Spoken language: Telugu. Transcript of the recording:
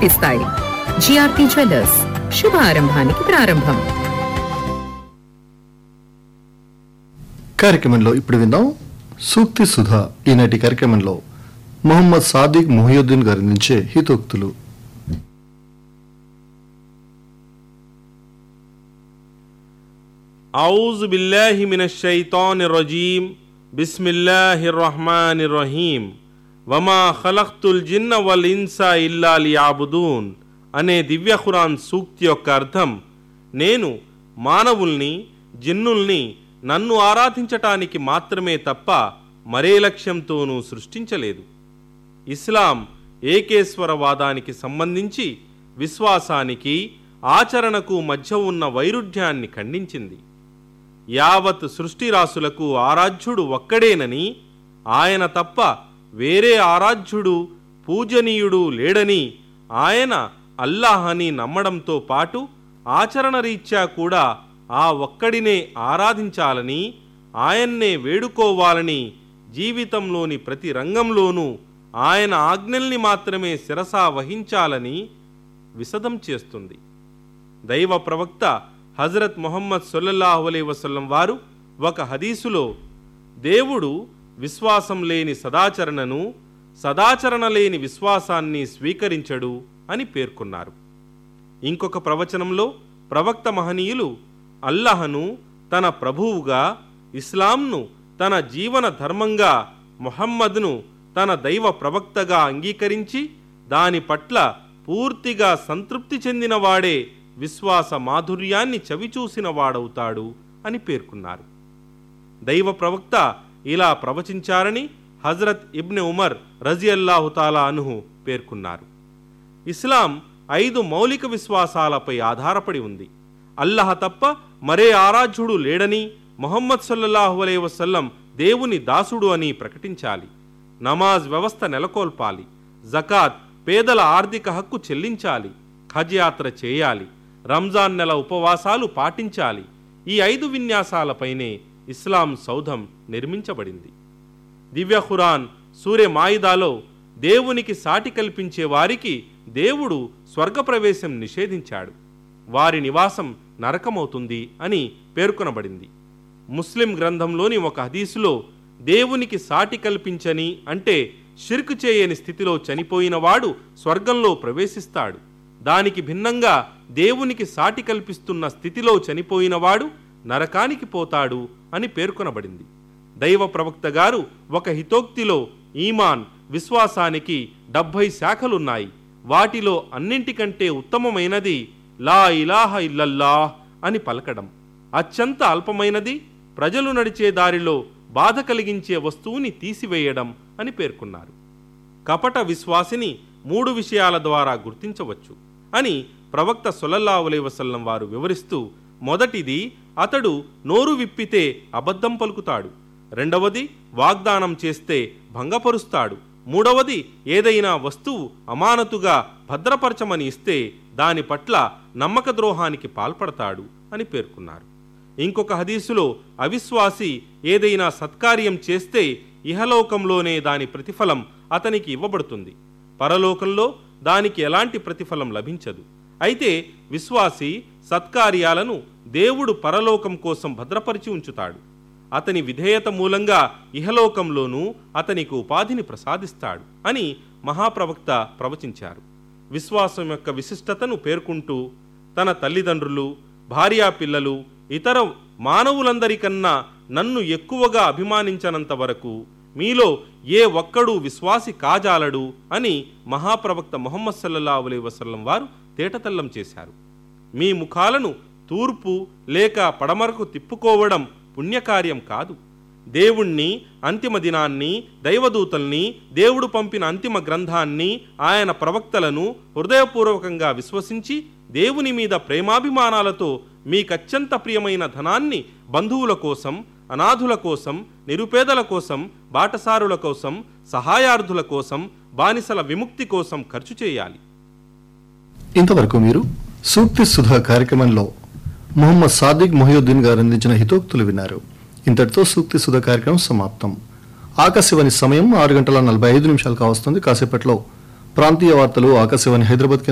ఇస్తాయి జిఆర్టీ జ్యువెలర్స్ శుభ ఆరంభానికి ప్రారంభం కార్యక్రమంలో ఇప్పుడు విందాం సూక్తి సుధా ఈనాటి కార్యక్రమంలో మొహమ్మద్ సాదిక్ మొహియుద్దీన్ గారి నుంచే హితోక్తులు أعوذ بالله من الشيطان الرجيم بسم الله الرحمن الرحيم وما خلقت الجن والإنس إلا ليعبدون అనే దివ్య ఖురాన్ సూక్తి యొక్క అర్థం నేను మానవుల్ని జిన్నుల్ని నన్ను ఆరాధించటానికి మాత్రమే తప్ప మరే లక్ష్యంతోనూ సృష్టించలేదు ఇస్లాం ఏకేశ్వరవాదానికి సంబంధించి విశ్వాసానికి ఆచరణకు మధ్య ఉన్న వైరుధ్యాన్ని ఖండించింది యావత్ సృష్టిరాశులకు ఆరాధ్యుడు ఒక్కడేనని ఆయన తప్ప వేరే ఆరాధ్యుడు పూజనీయుడు లేడని ఆయన అల్లాహ్ అని నమ్మడంతో పాటు ఆచరణ రీత్యా కూడా ఆ ఒక్కడినే ఆరాధించాలని ఆయన్నే వేడుకోవాలని జీవితంలోని ప్రతి రంగంలోనూ ఆయన ఆజ్ఞల్ని మాత్రమే శిరసా వహించాలని విశదం చేస్తుంది దైవ ప్రవక్త హజరత్ మొహమ్మద్ సొల్లల్లాహు అలై వసల్లం వారు ఒక హదీసులో దేవుడు విశ్వాసం లేని సదాచరణను సదాచరణ లేని విశ్వాసాన్ని స్వీకరించడు అని పేర్కొన్నారు ఇంకొక ప్రవచనంలో ప్రవక్త మహనీయులు అల్లహను తన ప్రభువుగా ఇస్లాంను తన జీవన ధర్మంగా మొహమ్మద్ను తన దైవ ప్రవక్తగా అంగీకరించి దాని పట్ల పూర్తిగా సంతృప్తి చెందినవాడే విశ్వాస మాధుర్యాన్ని చవిచూసిన వాడవుతాడు అని పేర్కొన్నారు దైవ ప్రవక్త ఇలా ప్రవచించారని హజరత్ ఇబ్నె ఉమర్ రజియల్లాహుతాలా అనుహు పేర్కొన్నారు ఇస్లాం ఐదు మౌలిక విశ్వాసాలపై ఆధారపడి ఉంది అల్లహ తప్ప మరే ఆరాధ్యుడు లేడని మొహమ్మద్ సల్లల్లాహు అలై వసల్లం దేవుని దాసుడు అని ప్రకటించాలి నమాజ్ వ్యవస్థ నెలకొల్పాలి జకాత్ పేదల ఆర్థిక హక్కు చెల్లించాలి హజ్ యాత్ర చేయాలి రంజాన్ నెల ఉపవాసాలు పాటించాలి ఈ ఐదు విన్యాసాలపైనే ఇస్లాం సౌధం నిర్మించబడింది దివ్య ఖురాన్ సూర్య మాయిదాలో దేవునికి సాటి కల్పించే వారికి దేవుడు స్వర్గప్రవేశం నిషేధించాడు వారి నివాసం నరకమవుతుంది అని పేర్కొనబడింది ముస్లిం గ్రంథంలోని ఒక హదీసులో దేవునికి సాటి కల్పించని అంటే షిర్క్ చేయని స్థితిలో చనిపోయిన వాడు స్వర్గంలో ప్రవేశిస్తాడు దానికి భిన్నంగా దేవునికి సాటి కల్పిస్తున్న స్థితిలో చనిపోయినవాడు నరకానికి పోతాడు అని పేర్కొనబడింది దైవ ప్రవక్త గారు ఒక హితోక్తిలో ఈమాన్ విశ్వాసానికి డెబ్భై శాఖలున్నాయి వాటిలో అన్నింటికంటే ఉత్తమమైనది లా ఇలాహ ఇల్లల్లాహ్ అని పలకడం అత్యంత అల్పమైనది ప్రజలు నడిచే దారిలో బాధ కలిగించే వస్తువుని తీసివేయడం అని పేర్కొన్నారు కపట విశ్వాసిని మూడు విషయాల ద్వారా గుర్తించవచ్చు అని ప్రవక్త సొల్లల్లాహులై వసల్లం వారు వివరిస్తూ మొదటిది అతడు నోరు విప్పితే అబద్ధం పలుకుతాడు రెండవది వాగ్దానం చేస్తే భంగపరుస్తాడు మూడవది ఏదైనా వస్తువు అమానతుగా భద్రపరచమని ఇస్తే దాని పట్ల నమ్మక ద్రోహానికి పాల్పడతాడు అని పేర్కొన్నారు ఇంకొక హదీసులో అవిశ్వాసి ఏదైనా సత్కార్యం చేస్తే ఇహలోకంలోనే దాని ప్రతిఫలం అతనికి ఇవ్వబడుతుంది పరలోకంలో దానికి ఎలాంటి ప్రతిఫలం లభించదు అయితే విశ్వాసి సత్కార్యాలను దేవుడు పరలోకం కోసం భద్రపరిచి ఉంచుతాడు అతని విధేయత మూలంగా ఇహలోకంలోనూ అతనికి ఉపాధిని ప్రసాదిస్తాడు అని మహాప్రవక్త ప్రవచించారు విశ్వాసం యొక్క విశిష్టతను పేర్కొంటూ తన తల్లిదండ్రులు భార్యా పిల్లలు ఇతర మానవులందరికన్నా నన్ను ఎక్కువగా అభిమానించనంత వరకు మీలో ఏ ఒక్కడూ విశ్వాసి కాజాలడు అని మహాప్రవక్త మొహమ్మద్ సల్లల్లా అలై వసల్లం వారు తేటతల్లం చేశారు మీ ముఖాలను తూర్పు లేక పడమరకు తిప్పుకోవడం పుణ్యకార్యం కాదు దేవుణ్ణి అంతిమ దినాన్ని దైవదూతల్ని దేవుడు పంపిన అంతిమ గ్రంథాన్ని ఆయన ప్రవక్తలను హృదయపూర్వకంగా విశ్వసించి దేవుని మీద ప్రేమాభిమానాలతో మీకత్యంత ప్రియమైన ధనాన్ని బంధువుల కోసం అనాథుల కోసం నిరుపేదల కోసం బాటసారుల కోసం సహాయార్థుల కోసం బానిసల విముక్తి కోసం ఖర్చు చేయాలి ఇంతవరకు మీరు సూక్తి సుధా కార్యక్రమంలో మొహమ్మద్ సాదిక్ మొహియుద్దీన్ గారు అందించిన హితోక్తులు విన్నారు ఇంతటితో సూక్తి సుధా కార్యక్రమం సమాప్తం ఆకాశవాణి సమయం ఆరు గంటల నలభై ఐదు నిమిషాలు కావస్తుంది కాసేపట్లో ప్రాంతీయ వార్తలు ఆకాశవాణి హైదరాబాద్ కేంద్రం